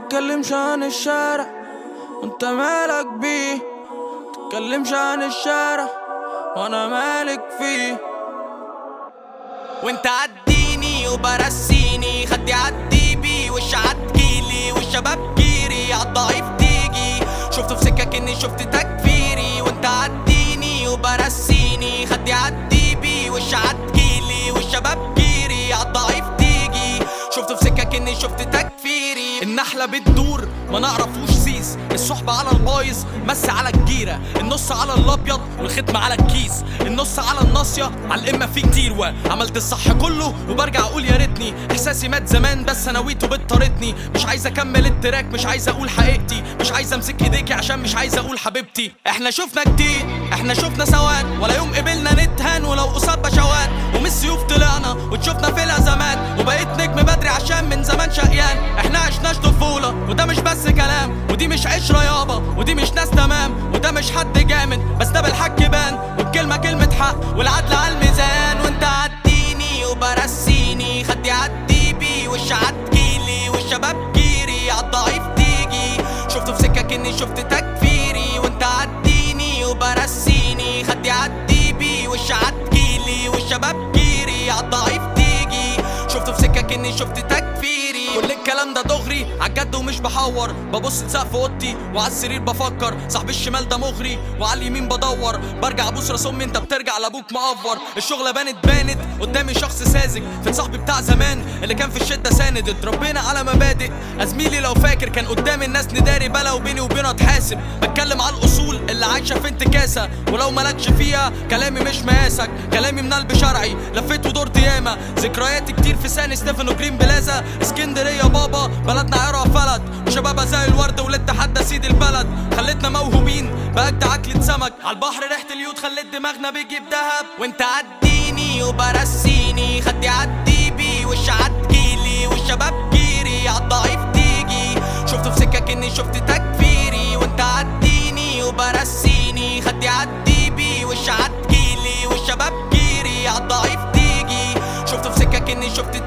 تتكلمش عن الشارع وانت مالك بيه تتكلمش عن الشارع وانا مالك فيه وانت عديني وبرسيني خدي عدي بي وش عتجيلي والشباب جيري عالضعيف تيجي شفته في سكك اني شفت تكفيري وانت عديني وبرسيني خدي عدي بي وش عتجيلي والشباب جيري عالضعيف تيجي شفته في سكك اني شفت تكفيري النحلة بتدور ما نعرفوش سيس الصحبة على البايظ مس على الجيرة النص على الابيض والختم على الكيس النص على الناصية على الامة في كتير وعملت الصح كله وبرجع اقول يا ريتني احساسي مات زمان بس نويته بتطاردني مش عايز اكمل التراك مش عايز اقول حقيقتي مش عايز امسك ايديكي عشان مش عايز اقول حبيبتي احنا شفنا كتير احنا شفنا سواد ولا يوم قبلنا نتهان ولو قصاد بشوات ومن السيوف طلعنا وتشوفنا في الازمات وبقيت نجم بدري عشان من زمان شقيان احنا عشناش طفولة وده مش بس كلام ودي مش عشرة يابا ودي مش ناس تمام وده مش حد جامد بس ده بالحق بان والكلمة كلمة حق والعدل على الميزان وانت عديني وبرسيني خدي عدي بي وش عتجيلي والشباب جيري عالضعيف تيجي شفته في سكك اني شفت تكفيري وانت عديني وبرسيني خدي عدي بي وش عتجيلي والشباب جيري عالضعيف تيجي شفته في سكك اني شفت تكفيري كل الكلام ده دغري عالجد ومش بحور ببص لسقف اوضتي وعلى السرير بفكر صاحب الشمال ده مغري وعلى اليمين بدور برجع ابوس راس امي انت بترجع لابوك مقفر الشغله بانت بانت قدامي شخص ساذج فين صاحبي بتاع زمان اللي كان في الشده ساند اتربينا على مبادئ ازميلي لو فاكر كان قدام الناس نداري بلا وبيني وبينه اتحاسب بتكلم على الاصول اللي عايشه في انتكاسه ولو مالكش فيها كلامي مش مقاسك كلامي من قلب شرعي لفيت ودورت ياما ذكرياتي كتير في سان ستيفانو جرين بلازا اسكندريه بابا بلدنا عيارها فلت وشبابها زي الورد وللتحدى سيد البلد خلتنا موهوبين باجدع اكلة سمك على البحر ريحه اليود خلت دماغنا بيجيب دهب وانت عديني وبرسيني خدي عدي بي وش عتجيلي والشباب جيري عالضعيف تيجي شفته في سكك اني شفت تكفيري وانت عديني وبرسيني خدي عدي بي وش عتجيلي والشباب جيري عالضعيف تيجي شفته في سكك اني شفت